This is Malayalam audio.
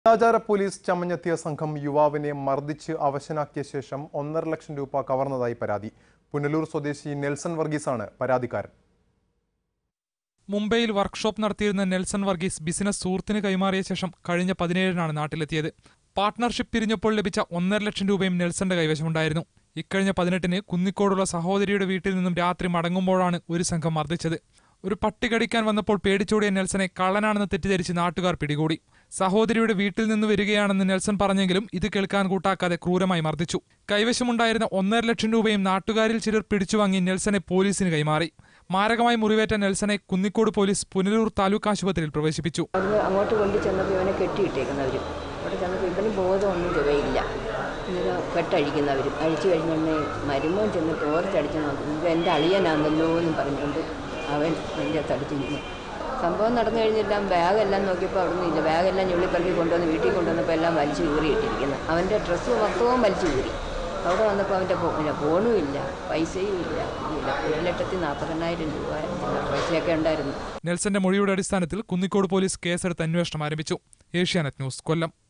അനാചാര പോലീസ് ചമഞ്ഞെത്തിയ സംഘം യുവാവിനെ മർദ്ദിച്ച് അവശനാക്കിയ ശേഷം ഒന്നര ലക്ഷം രൂപ കവർന്നതായി പരാതി പുനലൂർ സ്വദേശി നെൽസൺ വർഗീസാണ് പരാതിക്കാരൻ മുംബൈയിൽ വർക്ക്ഷോപ്പ് നടത്തിയിരുന്ന നെൽസൺ വർഗീസ് ബിസിനസ് സുഹൃത്തിന് കൈമാറിയ ശേഷം കഴിഞ്ഞ പതിനേഴിനാണ് നാട്ടിലെത്തിയത് പാർട്ട്ണർഷിപ്പ് പിരിഞ്ഞപ്പോൾ ലഭിച്ച ഒന്നര ലക്ഷം രൂപയും നെൽസന്റെ കൈവശമുണ്ടായിരുന്നു ഇക്കഴിഞ്ഞ പതിനെട്ടിന് കുന്നിക്കോടുള്ള സഹോദരിയുടെ വീട്ടിൽ നിന്നും രാത്രി മടങ്ങുമ്പോഴാണ് ഒരു സംഘം മർദ്ദിച്ചത് ഒരു പട്ടി കടിക്കാൻ വന്നപ്പോൾ പേടിച്ചോടിയ നെൽസനെ കള്ളനാണെന്ന് തെറ്റിദ്ധരിച്ച് നാട്ടുകാർ പിടികൂടി സഹോദരിയുടെ വീട്ടിൽ നിന്ന് വരികയാണെന്ന് നെൽസൺ പറഞ്ഞെങ്കിലും ഇത് കേൾക്കാൻ കൂട്ടാക്കാതെ ക്രൂരമായി മർദ്ദിച്ചു കൈവശമുണ്ടായിരുന്ന ഒന്നര ലക്ഷം രൂപയും നാട്ടുകാരിൽ ചിലർ പിടിച്ചുവാങ്ങി നെൽസനെ പോലീസിന് കൈമാറി മാരകമായി മുറിവേറ്റ നെൽസനെ കുന്നിക്കോട് പോലീസ് പുനലൂർ താലൂക്ക് ആശുപത്രിയിൽ പ്രവേശിപ്പിച്ചു അവിടുന്ന് അങ്ങോട്ട് കൊണ്ട് ചെന്നപ്പോൾ ഇവനെ കെട്ടിയിട്ടേക്കുന്നവർ അവിടെ ചെന്നപ്പോൾ ഇവന് ബോധമൊന്നും ചുവയില്ല ഇങ്ങനെ കെട്ടഴിക്കുന്നവരും അഴിച്ചു കഴിഞ്ഞുകൊണ്ട് മരുമോൻ ചെന്ന് തോർച്ചടിച്ച് നോക്കും ഇത് എൻ്റെ അളിയനാണല്ലോ എന്നും പറഞ്ഞുകൊണ്ട് അവൻ എൻ്റെ തടിച്ച് നിന്നു സംഭവം നടന്നു കഴിഞ്ഞെല്ലാം ബാഗെല്ലാം നോക്കിയപ്പോൾ അവിടെ നിന്ന് ഇല്ല ബാഗെല്ലാം ഞുള്ളിപ്പറക്കി കൊണ്ടുവന്ന് വീട്ടിൽ കൊണ്ടുവന്നപ്പോൾ എല്ലാം വലിച്ചു കീറിയിട്ടിരിക്കുന്നു അവൻ്റെ ഡ്രസ്സ് മൊത്തവും വലിച്ചു കീറി അവിടെ വന്നപ്പോൾ അവൻ്റെ ഫോ- പിന്നെ ഫോണും ഇല്ല പൈസയും ഇല്ല ഒന്നുമില്ല ഒരു ലക്ഷത്തി നാൽപ്പത്തെണ്ണായിരം രൂപ പൈസയൊക്കെ ഉണ്ടായിരുന്നു നെൽസന്റെ മൊഴിയുടെ അടിസ്ഥാനത്തിൽ കുന്നിക്കോട് പോലീസ് കേസെടുത്ത് അന്വേഷണം ആരംഭിച്ചു ഏഷ്യാനെറ്റ് ന്യൂസ് കൊല്ലം